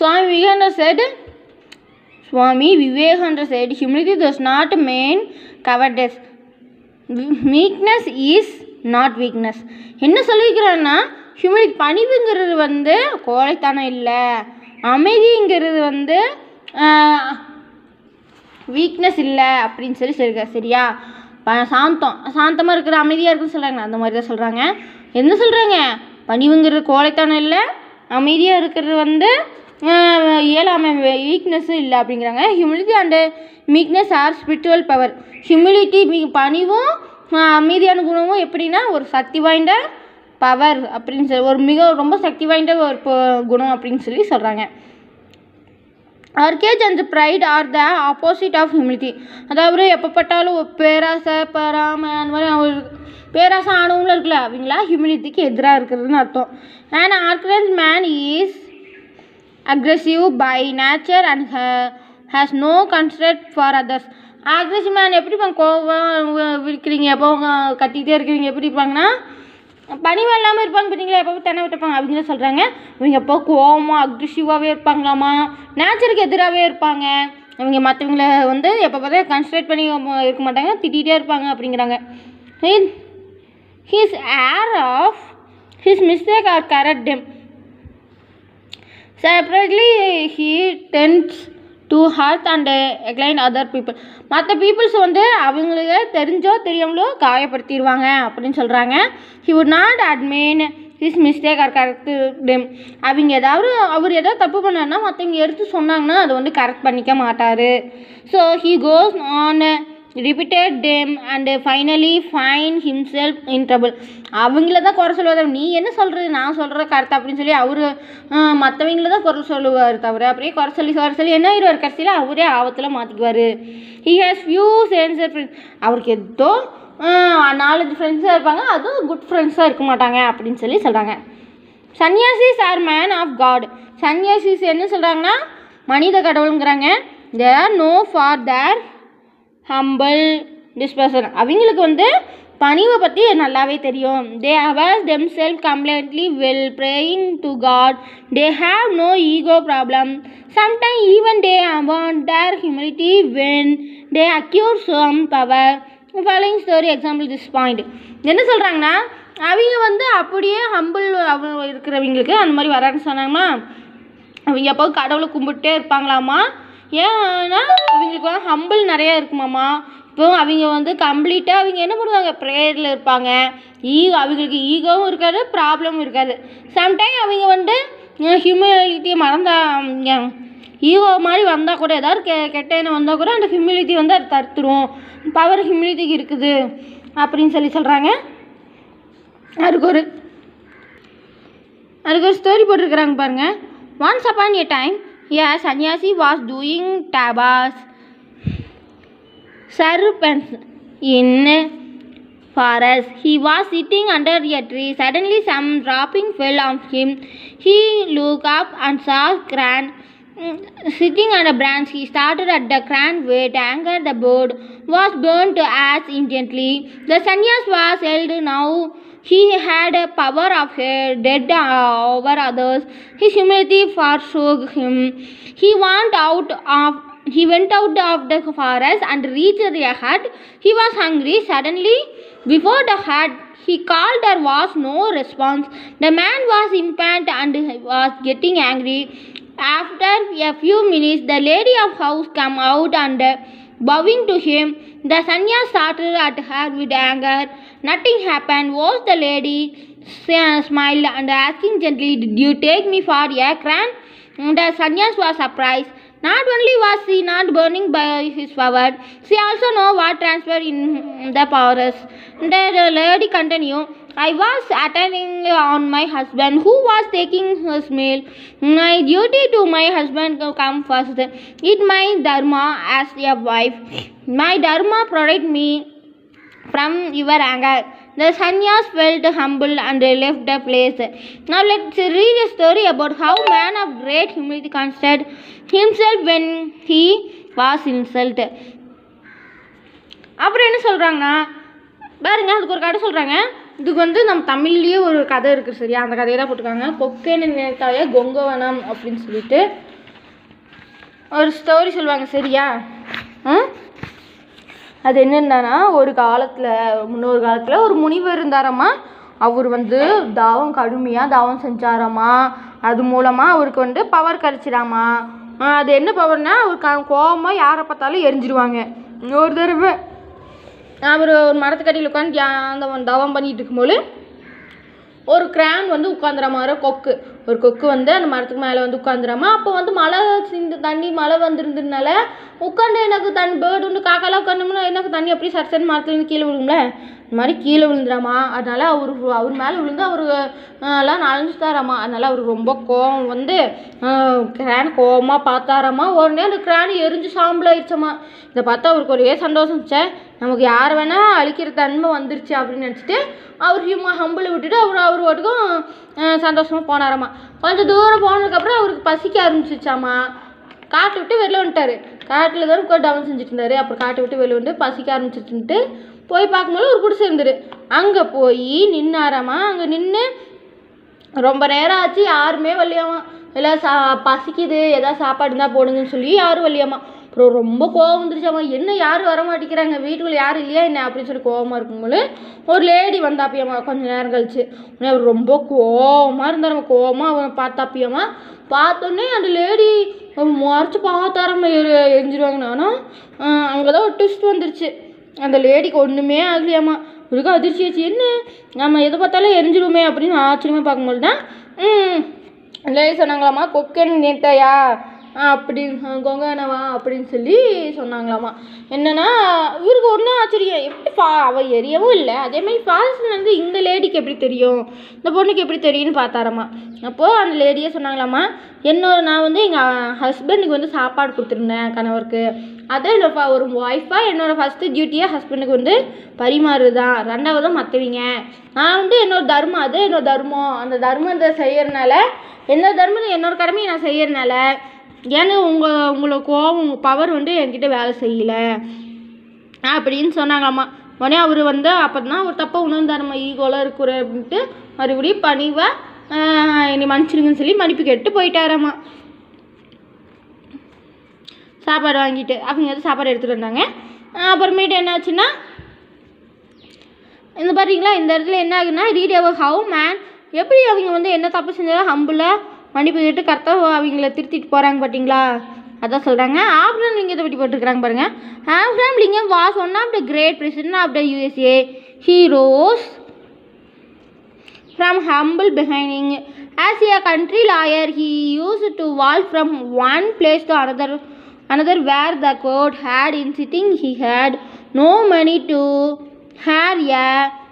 Swami Vivekananda said, Swami Vivekananda said, humility does not mean cowardice. Weakness is not weakness. என்ன சொல்லியிருக்கிறான்னா humility பணிவுங்கிறது வந்து கோழைத்தனம் இல்லை அமைதிங்கிறது வந்து weakness இல்லை அப்படின்னு சொல்லி சொல்லியிருக்காரு சரியா ப- சாந்தம் சாந்தமாக இருக்கிற அமைதியாக இருக்குன்னு சொல்கிறாங்க அந்த மாதிரி தான் சொல்கிறாங்க என்ன சொல்கிறாங்க பணிவுங்கிறது கோழைத்தனம் இல்லை அமைதியாக இருக்கிறது வந்து ஆஹ், இயலாமை வீக்னஸும் இல்லை அப்படிங்கிறாங்க humility and meekness are spiritual power humility பணிவும் ஆஹ், அமைதியான குணமும் எப்படின்னா ஒரு சக்தி வாய்ந்த பவர் அப்படின்னு சொல்லி ஒரு மிக ரொம்ப சக்தி வாய்ந்த ஒரு ப- குணம் அப்படின்னு சொல்லி சொல்கிறாங்க arrogance and pride are the opposite of humility அதாவது எப்போ பட்டாலும் ஒரு பேராசை பராமை அந்த மாதிரி அவங்க பேராசை ஆனவங்களும் இருக்குல்ல அவங்களா ஹியூமிலிட்டிக்கு எதிராக இருக்கிறதுன்னு அர்த்தம் and arrogance man is aggressive by nature and has no consider for others aggressive man எப்படி இருப்பாங்க கோவம் இருக்கிறீங்க எப்போ கத்திக்கிட்டே இருக்கிறீங்க எப்படி இருப்பாங்கன்னா பணிவு இல்லாமல் இருப்பாங்க பார்த்தீங்களா எப்போ தென்னை விட்டுப்பாங்க அவங்க தான் சொல்கிறாங்க இவங்க எப்போ கோவமாக அக்ரெசிவாகவே இருப்பாங்களாமா நேச்சருக்கு எதிராகவே இருப்பாங்க இவங்க மற்றவங்கள வந்து எப்போ பார்த்தா கன்சன்ட்ரேட் பண்ணி இருக்க மாட்டாங்க திட்டிகிட்டே இருப்பாங்க அப்படிங்கிறாங்க he's err of his mistake or correct them separately he tends to hurt and explain other people மற்ற பீப்புள்ஸ் வந்து அவங்களுக்கு தெரிஞ்சோ தெரியாமலோ காயப்படுத்திடுவாங்க அப்படின்னு சொல்கிறாங்க he would not admit his mistake or correct them அவங்க ஏதாவது அவர் ஏதாவது தப்பு பண்ணாருன்னா மற்றவங்க எடுத்து சொன்னாங்கன்னா அதை வந்து கரெக்ட் பண்ணிக்க மாட்டார் so he goes on repeated them and finally find himself in trouble அவங்கள தான் குறை சொல்லுவார் நீ என்ன சொல்கிறது நான் சொல்கிற கரெக்ட் அப்படின்னு சொல்லி அவர் மற்றவங்கள தான் குறை சொல்லுவார் தவிர அப்படியே குறை சொல்லி குறை சொல்லி என்ன ஆயிடுவார் கடைசியில் அவரே ஆபத்தில் மாற்றிக்குவார் he has few sincere friends அவருக்கு ஏதோ நாலஞ்சு ஃப்ரெண்ட்ஸாக இருப்பாங்க அதுவும் குட் ஃப்ரெண்ட்ஸாக இருக்க மாட்டாங்க அப்படின்னு சொல்லி சொல்கிறாங்க sannyasis are man of God sannyasis என்ன சொல்கிறாங்கன்னா மனித கடவுளுங்கிறாங்க there are know for their humble disposition அவங்களுக்கு வந்து பணிவை பற்றி நல்லாவே தெரியும் they offer them self completely while praying to God they have no ego problem sometime even they abandon their humility when they acquire some power following story example this point என்ன சொல்கிறாங்கன்னா அவங்க வந்து அப்படியே ஹம்பிள் அவ இருக்கிறவங்களுக்கு அந்த மாதிரி வரான்னு சொன்னாங்கன்னா அவங்க எப்போ கடவுளை கும்பிட்டே இருப்பாங்களாமா ஏன்னா அவங்களுக்கு வந்து ஹம்பிள் நிறைய இருக்குமாமா இப்போ அவங்க வந்து கம்ப்ளீட்டாக அவங்க என்ன பண்ணுவாங்க ப்ரேயரில் இருப்பாங்க ஈ அவங்களுக்கு ஈகோவும் இருக்காது ப்ராப்ளமும் இருக்காது சம்டைம் அவங்க வந்து ஹியூமிலிட்டியை மறந்தா ஈகோ மாதிரி வந்தால் கூட ஏதாவது கெ கெட்ட எண்ணம் வந்தால் கூட அந்த ஹியூமிலிட்டி வந்து அது தடுத்துரும் பவர் ஹியூமிலிட்டிக்கு இருக்குது அப்படின்னு சொல்லி சொல்கிறாங்க அதுக்கு ஒரு அதுக்கு ஒரு ஸ்டோரி போட்டிருக்கிறாங்க பாருங்க once upon a time a sanyasi was doing tapas serpents in forest. He was sitting under a tree. Suddenly, some dropping fell on him. He looked up and saw Cran mm, sitting on a branch. He started at the Cran with anger. The bird was burned to ash instantly. The sannyas was held now. He had a power of uh, dead uh, over others. His humility forsook him. He went out of he went out of the forest and reached a hut. He was hungry. Suddenly, before the hut, he called. There was no response. The man was impatient and was getting angry. After a few minutes, the lady of house came out and uh, bowing to him. The sannyas started at her with anger. Nothing happened. Was the lady s- smiled and asking gently, "Did you take me for a cran?" The sannyas was surprised. Not only was she not burning by his power, she also know what transferred in the powers. The lady continued, I was attending on my husband who was taking his meal. My duty to my husband to come first. It my dharma as a wife. My dharma protect me from your anger. The sannyas felt humble and they left the place. Now let's read a story about how man of great humility considered himself when he was insulted. அப்புறம் என்ன சொல்கிறாங்கன்னா பாருங்க அதுக்கு ஒரு கதை சொல்கிறாங்க இதுக்கு வந்து நம்ம தமிழ்லேயே ஒரு கதை இருக்குது சரியா அந்த கதையை தான் போட்டிருக்காங்க கொக்கேன்னு நினைத்தாலே கொங்கவனம் அப்படின்னு சொல்லிட்டு ஒரு ஸ்டோரி சொல்லுவாங்க சரியா ம் அது என்னென்னா ஒரு காலத்தில் முன்னொரு காலத்தில் ஒரு முனிவர் இருந்தாராம்மா அவர் வந்து தாவம் கடுமையாக தாவம் செஞ்சாராம்மா அது மூலமாக அவருக்கு வந்து பவர் கிடச்சிடாமா அது என்ன பவர்னா அவருக்கு கோபமாக யாரை பார்த்தாலும் எரிஞ்சிருவாங்க ஒரு தடவை அவர் ஒரு மரத்துக்கடியில் உட்காந்து தியானம் தவம் பண்ணிட்டு இருக்கும்போது ஒரு கிரான் வந்து உட்காந்துற மாதிரி கொக்கு ஒரு கொக்கு வந்து அந்த மரத்துக்கு மேலே வந்து உட்காந்துராமா அப்போ வந்து மழை சிந்து தண்ணி மழை வந்துருந்ததுனால உட்காந்து எனக்கு தண்ணி பேர்டு வந்து காக்காலாம் உட்காந்தோம்னா எனக்கு தண்ணி அப்படியே சரசன் மரத்துலேருந்து கீழே விழுங்கும்ல இந்த மாதிரி கீழே விழுந்துடாமா அதனால அவர் அவர் மேலே விழுந்து அவர் எல்லாம் நனைஞ்சிட்டாராமா அதனால அவருக்கு ரொம்ப கோவம் வந்து கிரான் கோவமாக பார்த்தாராமா உடனே அந்த கிரான் எரிஞ்சு சாம்பல் ஆயிடுச்சாமா இதை பார்த்தா அவருக்கு ஒரே சந்தோஷம் சே நமக்கு யார் வேணால் அழிக்கிற தன்மை வந்துருச்சு அப்படின்னு நினச்சிட்டு அவர் ஹியூம ஹம்பிளை விட்டுட்டு அவர் அவர் வாட்டுக்கும் சந்தோஷமாக போனாராமா கொஞ்சம் தூரம் போனதுக்கப்புறம் அவருக்கு பசிக்க ஆரம்பிச்சிச்சாமா காட்டை விட்டு வெளில வந்துட்டார் காட்டில் தான் உட்காந்து டவுன் செஞ்சுட்டு இருந்தார் அப்புறம் காட்டை விட்டு வெளில வந்து பசிக்க ஆரம்பிச்சிட்டுன்ட்டு போய் பார்க்கும்போது ஒரு குடிசை இருந்தது அங்கே போய் நின்னாராமா அங்கே நின்று ரொம்ப நேரம் ஆச்சு யாருமே வரலையாமா எல்லாம் சா பசிக்குது எதாவது சாப்பாடு இருந்தால் போடுங்கன்னு சொல்லி யாரும் வரலையாமா அப்புறம் ரொம்ப கோவம் வந்துருச்சாமா என்ன யாரும் வர மாட்டேங்கிறாங்க வீட்டுக்குள்ள யாரும் இல்லையா என்ன அப்படின்னு சொல்லி கோவமாக இருக்கும்போது ஒரு லேடி வந்தாப்பியம்மா கொஞ்ச நேரம் கழிச்சு உடனே அவர் ரொம்ப கோவமாக இருந்தாராம்மா கோவமாக அவன் பார்த்தாப்பியம்மா பார்த்தோன்னே அந்த லேடி முறைச்சி பார்த்தாரம்மா எரிஞ்சிருவாங்க நானும் அங்கே தான் ஒரு ட்விஸ்ட் வந்துருச்சு அந்த லேடிக்கு ஒன்றுமே ஆகலையாம்மா இவருக்கு அதிர்ச்சி ஆச்சு என்ன நம்ம எதை பார்த்தாலும் எரிஞ்சிருவோமே அப்படின்னு ஆச்சரியமாக பார்க்கும்போது தான் லேடி சொன்னாங்களாம்மா கொக்கன் நேத்தையா அப்படின்னு கொங்கானவா அப்படின்னு சொல்லி சொன்னாங்களாமா என்னன்னா இவருக்கு ஒன்றும் ஆச்சரியம் எப்படி ஃபா அவள் எரியவும் இல்லை அதே மாதிரி ஃபால்ஸ் வந்து இந்த லேடிக்கு எப்படி தெரியும் இந்த பொண்ணுக்கு எப்படி தெரியும்னு பார்த்தாராம்மா அப்போது அந்த லேடியே சொன்னாங்களாம்மா என்னோட நான் வந்து எங்கள் ஹஸ்பண்டுக்கு வந்து சாப்பாடு கொடுத்துருந்தேன் கணவருக்கு அதை என்னோட ஒரு ஒய்ஃபாக என்னோடய ஃபஸ்ட்டு டியூட்டியாக ஹஸ்பண்டுக்கு வந்து பரிமாறுறது தான் ரெண்டாவது மற்றவங்க நான் வந்து என்னோட தர்மம் அது என்னோட தர்மம் அந்த தர்மத்தை செய்யறனால என்னோட தர்மம் என்னோட கடமையை நான் செய்யறனால ஏன்னா உங்கள் உங்களை கோவம் உங்கள் பவர் வந்து என்கிட்ட வேலை செய்யலை அப்படின்னு சொன்னாங்களாம்மா உடனே அவர் வந்து அப்போ தான் அவர் தப்பாக உணர்ந்தாரம்மா ஈகோலாம் இருக்கிற அப்படின்ட்டு மறுபடியும் பணிவாக என்னை மன்னிச்சிடுங்கன்னு சொல்லி மன்னிப்பு கேட்டு போயிட்டாராம்மா சாப்பாடு வாங்கிட்டு அவங்க வந்து சாப்பாடு எடுத்துகிட்டு வந்தாங்க அப்புறமேட்டு என்னாச்சுன்னா இந்த பார்த்தீங்களா இந்த இடத்துல என்ன ஆகுதுன்னா ரீட் அவர் ஹவு மேன் எப்படி அவங்க வந்து என்ன தப்பு செஞ்சாலும் ஹம்பிளாக மன்னிப்பு கேட்டு கரெக்டாக அவங்கள திருத்திட்டு போகிறாங்க பார்த்தீங்களா அதான் சொல்கிறாங்க ஆப்ரஹாம் லிங்கத்தை பற்றி போட்டிருக்கிறாங்க பாருங்கள் Abraham Lincoln was one of the great president of the USA heroes from humble beginning. As a country lawyer, he used to walk from one place to another, another where the court had in sitting. He had no money to hire a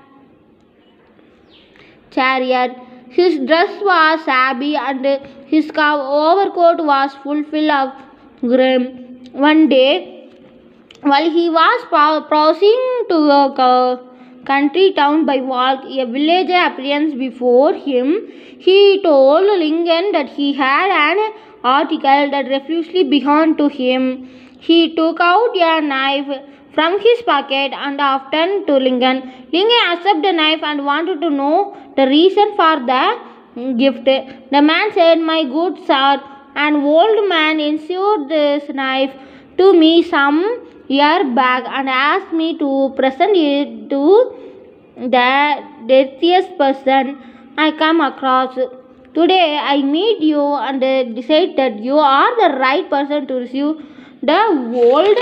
chariot. His dress was shabby and his co- overcoat was full of grime. One day, while he was pa- crossing to a co- country town by walk, a villager appeared before him. He told Lincoln that he had an article that refused belonged to him. He took out a knife from his pocket and often to Lincoln. Lincoln accepted the knife and wanted to know the reason for the gift. The man said, My good sir, an old man insured this knife to me some year back and asked me to present it to the dirtiest person I come across. Today I meet you and decide that you are the right person to receive the old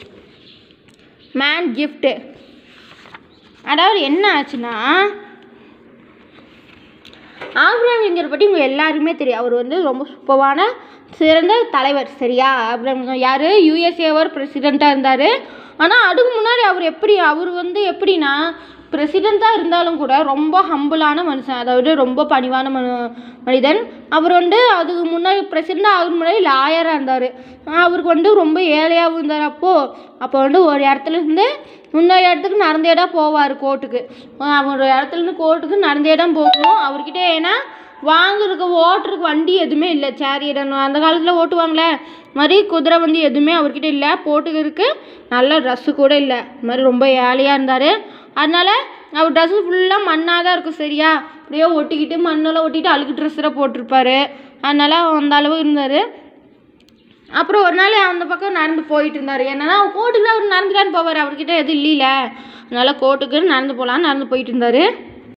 man gift. அதாவது என்ன ஆச்சுன்னா Abraham லிங்கரை பற்றி உங்கள் எல்லாருக்குமே தெரியும் அவர் வந்து ரொம்ப சூப்பரான சிறந்த தலைவர் சரியா ஆப்ரஹாம் லிங்கன் யார் யூஎஸ்ஏவர் பிரசிடெண்ட்டாக இருந்தார் ஆனால் அதுக்கு முன்னாடி அவர் எப்படி அவர் வந்து எப்படின்னா பிரசிடெண்ட்டாக இருந்தாலும் கூட ரொம்ப ஹம்பிளான மனுஷன் அதாவது ரொம்ப பணிவான மனு மனிதன் அவர் வந்து அதுக்கு முன்னாடி பிரசிடெண்ட் ஆகுற முன்னாடி லாயராக இருந்தார் அவருக்கு வந்து ரொம்ப ஏழையாகவும் இருந்தார் அப்போது அப்போ வந்து ஒரு இடத்துல இருந்து இன்னொரு இடத்துக்கு நடந்தே தான் போவார் கோர்ட்டுக்கு அவர் இடத்துலேருந்து கோர்ட்டுக்கு நடந்தே தான் போகணும் அவர்கிட்ட ஏன்னா வாங்குறதுக்கு ஓட்டுறதுக்கு வண்டி எதுவுமே இல்லை சேரியட் அந்த காலத்தில் ஓட்டுவாங்களே மாதிரி குதிரை வண்டி எதுவுமே அவர்கிட்ட இல்லை போட்டுக்கிறதுக்கு நல்ல ட்ரெஸ்ஸு கூட இல்லை இது மாதிரி ரொம்ப ஏழையாக இருந்தார் அதனால் அவர் ட்ரெஸ்ஸு ஃபுல்லாக மண்ணாக தான் இருக்கும் சரியா அப்படியே ஒட்டிக்கிட்டு மண்ணெல்லாம் ஒட்டிட்டு அழுக்கு ட்ரெஸ்ஸில் போட்டிருப்பாரு அதனால் அந்த அளவு இருந்தார் அப்புறம் ஒரு நாள் அந்த பக்கம் நடந்து போயிட்டு இருந்தார் என்னன்னா கோர்ட்டுக்கு தான் அவர் நடந்துட்டான்னு போவார் அவர்கிட்ட எதுவும் இல்லைல அதனால் கோர்ட்டுக்கு நடந்து போகலான்னு நடந்து போயிட்டு இருந்தார்